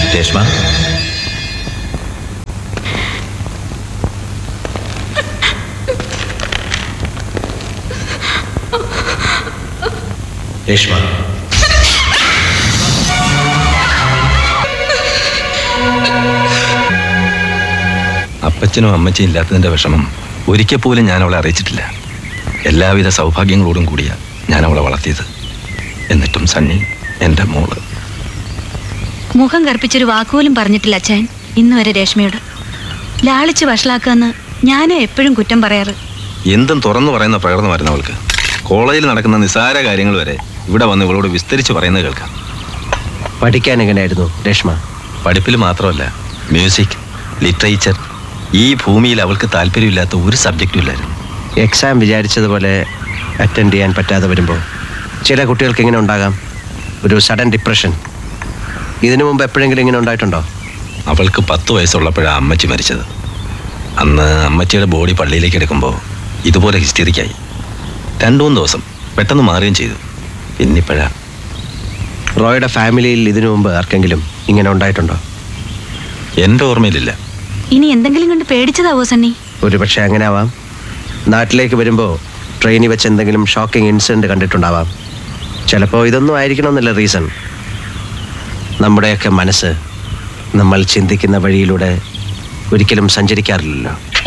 രേഷ്മ രേഷ്മ അപ്പച്ചനും അമ്മച്ചിയും ഇല്ലാത്തതിൻ്റെ വിഷമം ഒരിക്കൽ പോലും ഞാൻ അവളെ അറിയിച്ചിട്ടില്ല എല്ലാവിധ സൗഭാഗ്യങ്ങളോടും കൂടിയാ ഞാൻ അവളെ വളർത്തിയത് എന്നിട്ടും സണ്ണി എൻ്റെ മോള് മുഖം കറുപ്പിച്ചൊരു വാക്കുപോലും പറഞ്ഞിട്ടില്ല അച്ഛൻ ഇന്ന് വരെ രേഷ്മയോട് ലാളിച്ച് വഷളാക്കാന്ന് ഞാനും എപ്പോഴും കുറ്റം പറയാറ് എന്തും തുറന്നു പറയുന്ന പ്രകടനമായിരുന്നു അവൾക്ക് കോളേജിൽ നടക്കുന്ന നിസ്സാര കാര്യങ്ങൾ വരെ ഇവിടെ വന്ന് ഇവളോട് വിസ്തരിച്ച് പറയുന്നത് കേൾക്കാം പഠിക്കാൻ എങ്ങനെയായിരുന്നു രേഷ്മ പഠിപ്പിൽ മാത്രമല്ല മ്യൂസിക് ലിറ്ററേച്ചർ ഈ ഭൂമിയിൽ അവൾക്ക് താല്പര്യമില്ലാത്ത ഒരു സബ്ജക്റ്റും ഇല്ലായിരുന്നു എക്സാം വിചാരിച്ചതുപോലെ അറ്റൻഡ് ചെയ്യാൻ പറ്റാതെ വരുമ്പോൾ ചില കുട്ടികൾക്ക് ഇങ്ങനെ ഉണ്ടാകാം ഒരു സഡൻ ഡിപ്രഷൻ ഇതിനു മുമ്പ് എപ്പോഴെങ്കിലും ഇങ്ങനെ ഉണ്ടായിട്ടുണ്ടോ അവൾക്ക് പത്ത് വയസ്സുള്ളപ്പോഴാണ് അമ്മച്ചി മരിച്ചത് അന്ന് അമ്മച്ചിയുടെ ബോഡി പള്ളിയിലേക്ക് എടുക്കുമ്പോൾ ഇതുപോലെ ഹിസ്റ്ററിക്കായി രണ്ടു മൂന്ന് ദിവസം പെട്ടെന്ന് മാറുകയും ചെയ്തു പിന്നിപ്പോഴാ റോയുടെ ഫാമിലിയിൽ ഇതിനു മുമ്പ് ആർക്കെങ്കിലും ഇങ്ങനെ ഉണ്ടായിട്ടുണ്ടോ എൻ്റെ ഓർമ്മയിലില്ല ഇനി എന്തെങ്കിലും കണ്ട് പേടിച്ചതാവോ സണ്ണി ഒരു പക്ഷേ അങ്ങനെ ആവാം നാട്ടിലേക്ക് വരുമ്പോൾ ട്രെയിനിൽ വെച്ച് എന്തെങ്കിലും ഷോക്കിംഗ് ഇൻസിഡൻറ്റ് കണ്ടിട്ടുണ്ടാവാം ചിലപ്പോൾ ഇതൊന്നും ആയിരിക്കണമെന്നില്ല റീസൺ നമ്മുടെയൊക്കെ മനസ്സ് നമ്മൾ ചിന്തിക്കുന്ന വഴിയിലൂടെ ഒരിക്കലും സഞ്ചരിക്കാറില്ലല്ലോ